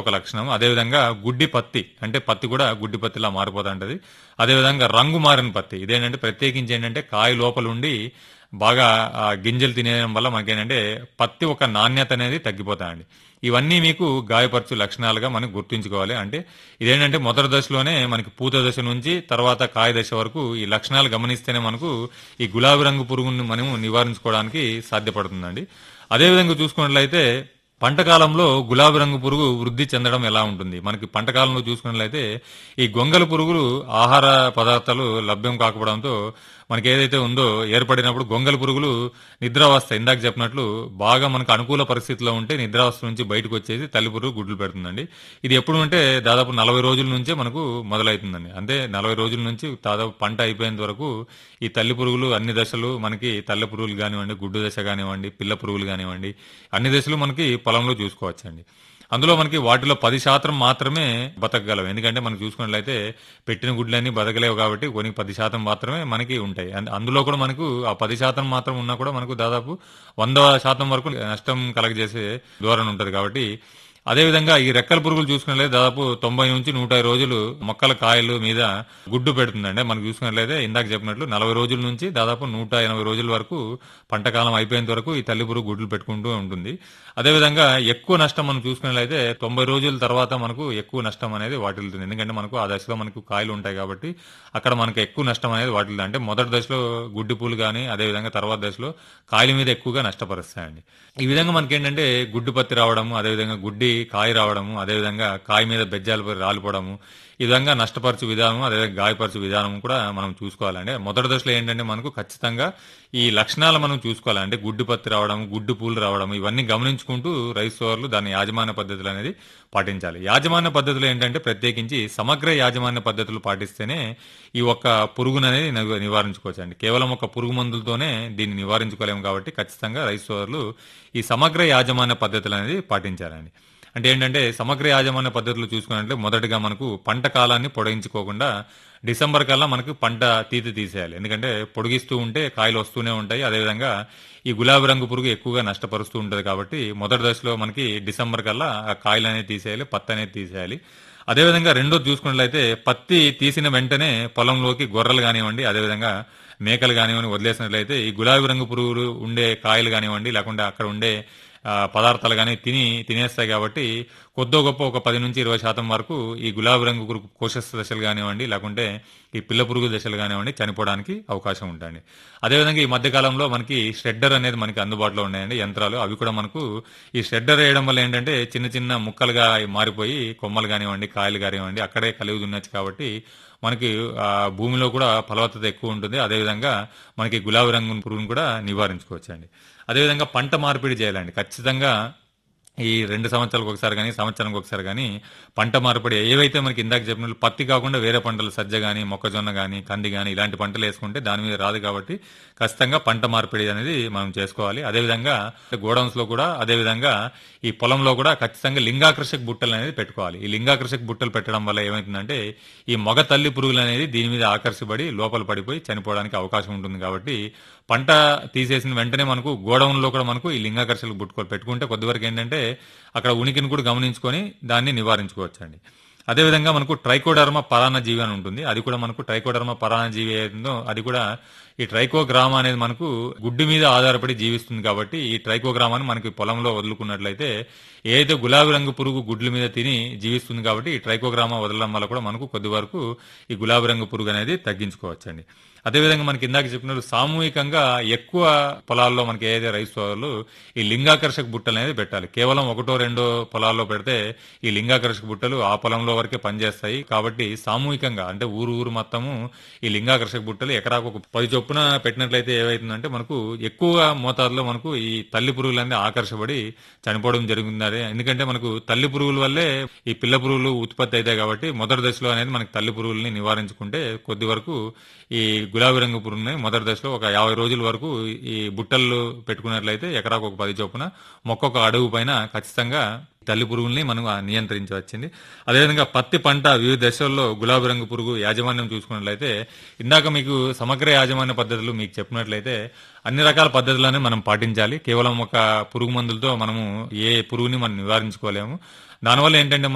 ఒక లక్షణం అదేవిధంగా గుడ్డి పత్తి అంటే పత్తి కూడా గుడ్డి పత్తిలా మారిపోతా ఉంటది అదేవిధంగా రంగు మారిన పత్తి ఇదేంటంటే ప్రత్యేకించి ఏంటంటే కాయ లోపల ఉండి బాగా ఆ, గింజలు తినేయడం వల్ల మనకేంటంటే పత్తి ఒక నాణ్యత అనేది తగ్గిపోతాయండి ఇవన్నీ మీకు గాయపరచు లక్షణాలుగా మనం గుర్తుంచుకోవాలి అంటే ఇదేంటంటే మొదటి దశలోనే మనకి పూత దశ నుంచి తర్వాత కాయ దశ వరకు ఈ లక్షణాలు గమనిస్తేనే మనకు ఈ గులాబీ రంగు పురుగుని మనం నివారించుకోవడానికి సాధ్యపడుతుందండి అదేవిధంగా చూసుకున్నట్లయితే పంట కాలంలో గులాబీ రంగు పురుగు వృద్ధి చెందడం ఎలా ఉంటుంది మనకి పంట కాలంలో చూసుకున్నట్లయితే ఈ గొంగల పురుగులు ఆహార పదార్థాలు లభ్యం కాకపోవడంతో మనకి ఏదైతే ఉందో ఏర్పడినప్పుడు గొంగల పురుగులు నిద్రావస్థ ఇందాక చెప్పినట్లు బాగా మనకు అనుకూల పరిస్థితిలో ఉంటే నిద్రావస్థ నుంచి బయటకు వచ్చేసి తల్లి పురుగు గుడ్లు పెడుతుందండి ఇది ఎప్పుడు అంటే దాదాపు నలభై రోజుల నుంచే మనకు మొదలవుతుందండి అంటే నలభై రోజుల నుంచి దాదాపు పంట అయిపోయేంత వరకు ఈ తల్లి పురుగులు అన్ని దశలు మనకి తల్లి పురుగులు కానివ్వండి గుడ్డు దశ కానివ్వండి పిల్ల పురుగులు కానివ్వండి అన్ని దశలు మనకి పొలంలో చూసుకోవచ్చండి అందులో మనకి వాటిలో పది శాతం మాత్రమే బతకగలవు ఎందుకంటే మనం చూసుకున్నట్లయితే పెట్టిన గుడ్లన్నీ బతకలేవు కాబట్టి కొన్ని పది శాతం మాత్రమే మనకి ఉంటాయి అండ్ అందులో కూడా మనకు ఆ పది శాతం మాత్రం ఉన్నా కూడా మనకు దాదాపు వంద శాతం వరకు నష్టం కలగజేసే ధోరణి ఉంటుంది కాబట్టి అదేవిధంగా ఈ రెక్కల పురుగులు చూసుకున్నట్లయితే దాదాపు తొంభై నుంచి నూట యాభై రోజులు మొక్కల కాయలు మీద గుడ్డు పెడుతుందండి మనకు చూసుకున్నట్లయితే ఇందాక చెప్పినట్లు నలభై రోజుల నుంచి దాదాపు నూట ఎనభై రోజుల వరకు పంట కాలం అయిపోయేంత వరకు ఈ తల్లి పురుగు గుడ్లు పెట్టుకుంటూ ఉంటుంది అదేవిధంగా ఎక్కువ నష్టం మనం చూసుకున్నట్లయితే తొంభై రోజుల తర్వాత మనకు ఎక్కువ నష్టం అనేది వాటిల్తుంది ఎందుకంటే మనకు ఆ దశలో మనకు కాయలు ఉంటాయి కాబట్టి అక్కడ మనకు ఎక్కువ నష్టం అనేది వాటిల్తుంది అంటే మొదటి దశలో గుడ్డి పూలు కానీ అదేవిధంగా తర్వాత దశలో కాయల మీద ఎక్కువగా నష్టపరుస్తాయండి ఈ విధంగా మనకి ఏంటంటే గుడ్డు పత్తి రావడము అదేవిధంగా గుడ్డి కాయ రావడము అదేవిధంగా కాయ మీద బెజ్జాలు పడి రాలిపోవడము ఈ విధంగా నష్టపరచు విధానం అదేవిధంగా గాయపరచు విధానం కూడా మనం చూసుకోవాలంటే మొదటి దశలో ఏంటంటే మనకు ఖచ్చితంగా ఈ లక్షణాలు మనం చూసుకోవాలి అంటే గుడ్డు పత్తి రావడం గుడ్డు పూలు రావడం ఇవన్నీ గమనించుకుంటూ రైతు సోదరులు దాని యాజమాన్య పద్ధతులు అనేది పాటించాలి యాజమాన్య పద్ధతులు ఏంటంటే ప్రత్యేకించి సమగ్ర యాజమాన్య పద్ధతులు పాటిస్తేనే ఈ ఒక్క పురుగును అనేది నివ- నివారించుకోవచ్చు అండి కేవలం ఒక పురుగు మందులతోనే దీన్ని నివారించుకోలేము కాబట్టి ఖచ్చితంగా రైతు సోదరులు ఈ సమగ్ర యాజమాన్య పద్ధతులు అనేది పాటించాలండి అంటే ఏంటంటే సమగ్ర యాజమాన్య పద్ధతులు చూసుకున్నట్లే మొదటగా మనకు పంట కాలాన్ని పొడిగించుకోకుండా డిసెంబర్ కల్లా మనకు పంట తీతి తీసేయాలి ఎందుకంటే పొడిగిస్తూ ఉంటే కాయలు వస్తూనే ఉంటాయి అదేవిధంగా ఈ గులాబీ రంగు పురుగు ఎక్కువగా నష్టపరుస్తూ ఉంటుంది కాబట్టి మొదటి దశలో మనకి డిసెంబర్ కల్లా ఆ కాయలు అనేది తీసేయాలి పత్తి అనేది తీసేయాలి అదేవిధంగా రెండోది చూసుకున్నట్లయితే పత్తి తీసిన వెంటనే పొలంలోకి గొర్రెలు కానివ్వండి అదేవిధంగా మేకలు కానివ్వండి వదిలేసినట్లయితే ఈ గులాబీ రంగు పురుగులు ఉండే కాయలు కానివ్వండి లేకుంటే అక్కడ ఉండే ఆ, పదార్థాలు కానీ తిని తినేస్తాయి కాబట్టి కొద్దో గొప్ప ఒక పది నుంచి ఇరవై శాతం వరకు ఈ గులాబీ రంగు పురుగు కోశస్థ దశలు కానివ్వండి లేకుంటే ఈ పిల్ల పురుగు దశలు కానివ్వండి చనిపోవడానికి అవకాశం ఉంటుంది అదేవిధంగా ఈ మధ్య కాలంలో మనకి షెడ్డర్ అనేది మనకి అందుబాటులో ఉన్నాయండి యంత్రాలు అవి కూడా మనకు ఈ షెడ్డర్ వేయడం వల్ల ఏంటంటే చిన్న చిన్న ముక్కలుగా మారిపోయి కొమ్మలు కానివ్వండి కాయలు కానివ్వండి అక్కడే కలిగి ఉన్నచ్చు కాబట్టి మనకి ఆ, భూమిలో కూడా ఫలవత్తత ఎక్కువ ఉంటుంది అదేవిధంగా మనకి గులాబీ రంగు పురుగును కూడా నివారించుకోవచ్చు అండి అదేవిధంగా పంట మార్పిడి చేయాలండి ఖచ్చితంగా ఈ రెండు సంవత్సరాలకు ఒకసారి కానీ సంవత్సరానికి ఒకసారి కానీ పంట మార్పిడి ఏవైతే మనకి ఇందాక చెప్పినట్లు పత్తి కాకుండా వేరే పంటలు సజ్జ కానీ మొక్కజొన్న కానీ కంది కానీ ఇలాంటి పంటలు వేసుకుంటే దాని మీద రాదు కాబట్టి ఖచ్చితంగా పంట మార్పిడి అనేది మనం చేసుకోవాలి అదేవిధంగా గోడౌన్స్ లో కూడా అదేవిధంగా ఈ పొలంలో కూడా ఖచ్చితంగా లింగాకర్షక బుట్టలు అనేది పెట్టుకోవాలి ఈ లింగాకర్షక బుట్టలు పెట్టడం వల్ల ఏమవుతుందంటే ఈ మగ తల్లి పురుగులు అనేది దీని మీద ఆకర్షపడి లోపల పడిపోయి చనిపోవడానికి అవకాశం ఉంటుంది కాబట్టి పంట తీసేసిన వెంటనే మనకు గోడౌన్ లో కూడా మనకు ఈ లింగాకర్షక బుట్టుకోలు పెట్టుకుంటే కొద్దివరకు ఏంటంటే అక్కడ ఉనికిని కూడా గమనించుకొని దాన్ని నివారించుకోవచ్చు అండి అదేవిధంగా మనకు ట్రైకోడర్మా పరాన్న జీవి అని ఉంటుంది అది కూడా మనకు ట్రైకోడర్మా పరాన్న జీవి ఏదో అది కూడా ఈ ట్రైకోగ్రామా అనేది మనకు గుడ్డు మీద ఆధారపడి జీవిస్తుంది కాబట్టి ఈ ట్రైకోగ్రామాన్ని మనకి పొలంలో వదులుకున్నట్లయితే ఏదైతే గులాబీ రంగు పురుగు గుడ్ల మీద తిని జీవిస్తుంది కాబట్టి ఈ ట్రైకోగ్రామా వదలడం వల్ల కూడా మనకు కొద్ది వరకు ఈ గులాబీ రంగు పురుగు అనేది తగ్గించుకోవచ్చండి అదేవిధంగా మనకి ఇందాక చెప్పినట్టు సామూహికంగా ఎక్కువ పొలాల్లో మనకి ఏదైతే రైతు సోదరులు ఈ లింగాకర్షక బుట్టలు అనేది పెట్టాలి కేవలం ఒకటో రెండో పొలాల్లో పెడితే ఈ లింగాకర్షక బుట్టలు ఆ పొలంలో వరకే పనిచేస్తాయి కాబట్టి సామూహికంగా అంటే ఊరు ఊరు మొత్తము ఈ లింగాకర్షక బుట్టలు ఎకరాకు ఒక పది చొప్పున పెట్టినట్లయితే ఏవైతుందంటే మనకు ఎక్కువ మోతాదులో మనకు ఈ తల్లి పురుగులన్నీ ఆకర్షపడి చనిపోవడం జరుగుతుంది అదే ఎందుకంటే మనకు తల్లి పురుగుల వల్లే ఈ పిల్ల పురుగులు ఉత్పత్తి అవుతాయి కాబట్టి మొదటి దశలో అనేది మనకి తల్లి పురుగుల్ని నివారించుకుంటే కొద్ది వరకు ఈ గులాబీ రంగు పురుగుని మొదటి దశలో ఒక యాభై రోజుల వరకు ఈ బుట్టలు పెట్టుకున్నట్లయితే ఎకరాకు ఒక పది చొప్పున మొక్కొక్క అడుగు పైన ఖచ్చితంగా తల్లి పురుగుల్ని మనం నియంత్రించవచ్చింది అదేవిధంగా పత్తి పంట వివిధ దశల్లో గులాబీ రంగు పురుగు యాజమాన్యం చూసుకున్నట్లయితే ఇందాక మీకు సమగ్ర యాజమాన్య పద్ధతులు మీకు చెప్పినట్లయితే అన్ని రకాల పద్ధతులను మనం పాటించాలి కేవలం ఒక పురుగు మందులతో మనము ఏ పురుగుని మనం నివారించుకోలేము దానివల్ల ఏంటంటే